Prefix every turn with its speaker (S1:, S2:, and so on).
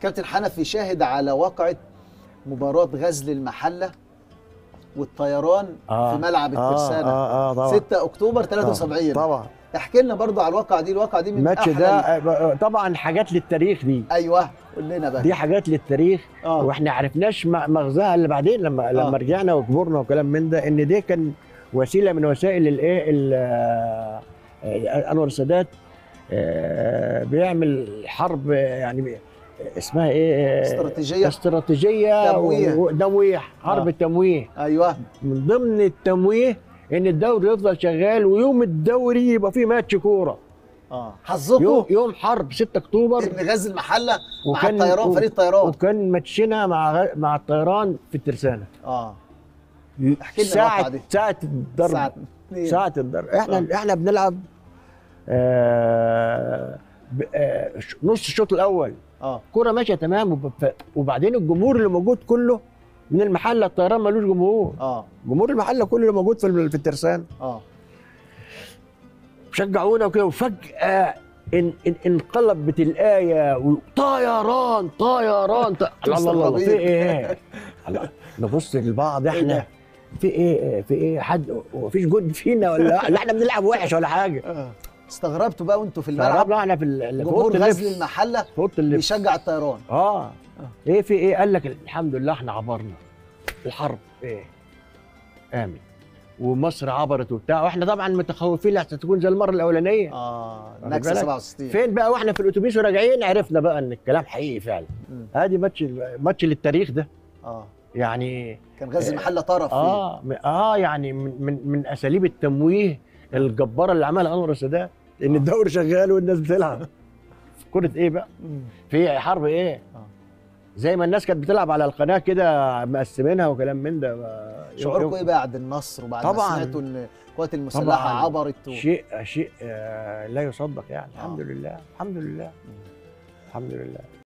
S1: كابتن حنفي شاهد على واقعة مباراة غزل المحلة والطيران
S2: آه.
S1: في ملعب
S2: آه،
S1: الترسانة
S2: آه، آه، طبعا.
S1: 6 أكتوبر 73
S2: طبعا
S1: احكي لنا برضو على الواقعة دي الواقعة دي من
S2: الماتش
S1: أحلى
S2: ده
S1: ال-
S2: آه، طبعا حاجات للتاريخ دي
S1: أيوه قول لنا بقى
S2: دي حاجات للتاريخ
S1: آه.
S2: واحنا عرفناش م- مغزاها اللي بعدين لما لما رجعنا وكبرنا وكلام من ده ان دي كان وسيله من وسائل الايه ال- آه، آه، انور السادات آه، بيعمل حرب آه، يعني بي- اسمها ايه آه،
S1: استراتيجية
S2: استراتيجيه
S1: تمويه.
S2: و- وتمويه حرب
S1: آه.
S2: التمويه
S1: أيوه
S2: من ضمن التمويه ان الدوري يفضل شغال ويوم الدوري يبقى فيه ماتش كوره
S1: اه
S2: يوم
S1: حظكم
S2: يوم حرب 6 اكتوبر
S1: إن غزل المحلة مع
S2: وكان-
S1: الطيران
S2: و-
S1: فريق الطيران
S2: وكان ماتشنا مع غ- مع الطيران في الترسانه
S1: اه احكي لنا الواقعة
S2: ساعة
S1: دي.
S2: ساعة الضرب
S1: الساعة اتنين.
S2: ساعة الضرب احنا
S1: آه.
S2: احنا بنلعب آه ب- آه ش- نص الشوط الاول
S1: اه
S2: كرة ماشية تمام وب- ف- وبعدين الجمهور اللي موجود كله من المحلة الطيران ملوش جمهور
S1: اه
S2: جمهور المحلة كله اللي موجود في ال- في الترسانة
S1: اه
S2: شجعونا وكده وفجأة ان ان انقلبت الآية وطيران طيران ط- الله الله الله في ايه؟ الله، نبص لبعض
S1: إيه
S2: احنا
S1: ده؟
S2: في ايه في ايه حد مفيش جود فينا ولا لا احنا بنلعب وحش ولا حاجه
S1: آه. استغربتوا بقى وانتوا في الملعب
S2: استغربنا احنا في ال- في
S1: جمهور
S2: اوضه
S1: غزل
S2: اللبس
S1: المحلة
S2: في اوضه اللبس
S1: بيشجع الطيران
S2: اه ايه في ايه قال لك الحمد لله احنا عبرنا الحرب ايه امن ومصر عبرت وبتاع واحنا طبعا متخوفين لحسن تكون زي المره الاولانيه
S1: اه
S2: واخد
S1: نكسة
S2: بالك؟
S1: 67
S2: فين بقى واحنا في الاتوبيس وراجعين عرفنا بقى ان الكلام حقيقي فعلا
S1: مم.
S2: ادي ماتش ماتش للتاريخ ده
S1: اه
S2: يعني
S1: كان غزل المحلة طرف فيه
S2: اه م- اه يعني من من, من اساليب التمويه الجباره اللي عملها انور السادات ان الدوري شغال والناس بتلعب في كره ايه بقى
S1: مم.
S2: في حرب ايه
S1: آه.
S2: زي ما الناس كانت بتلعب على القناه كده مقسمينها وكلام من ده ما-
S1: شعوركم ايه بعد النصر وبعد ما
S2: طبعاً.
S1: سمعتوا ان القوات المسلحة
S2: طبعاً.
S1: عبرت و...
S2: شيء شيء آه لا يصدق يعني الحمد
S1: آه.
S2: لله الحمد لله الحمد لله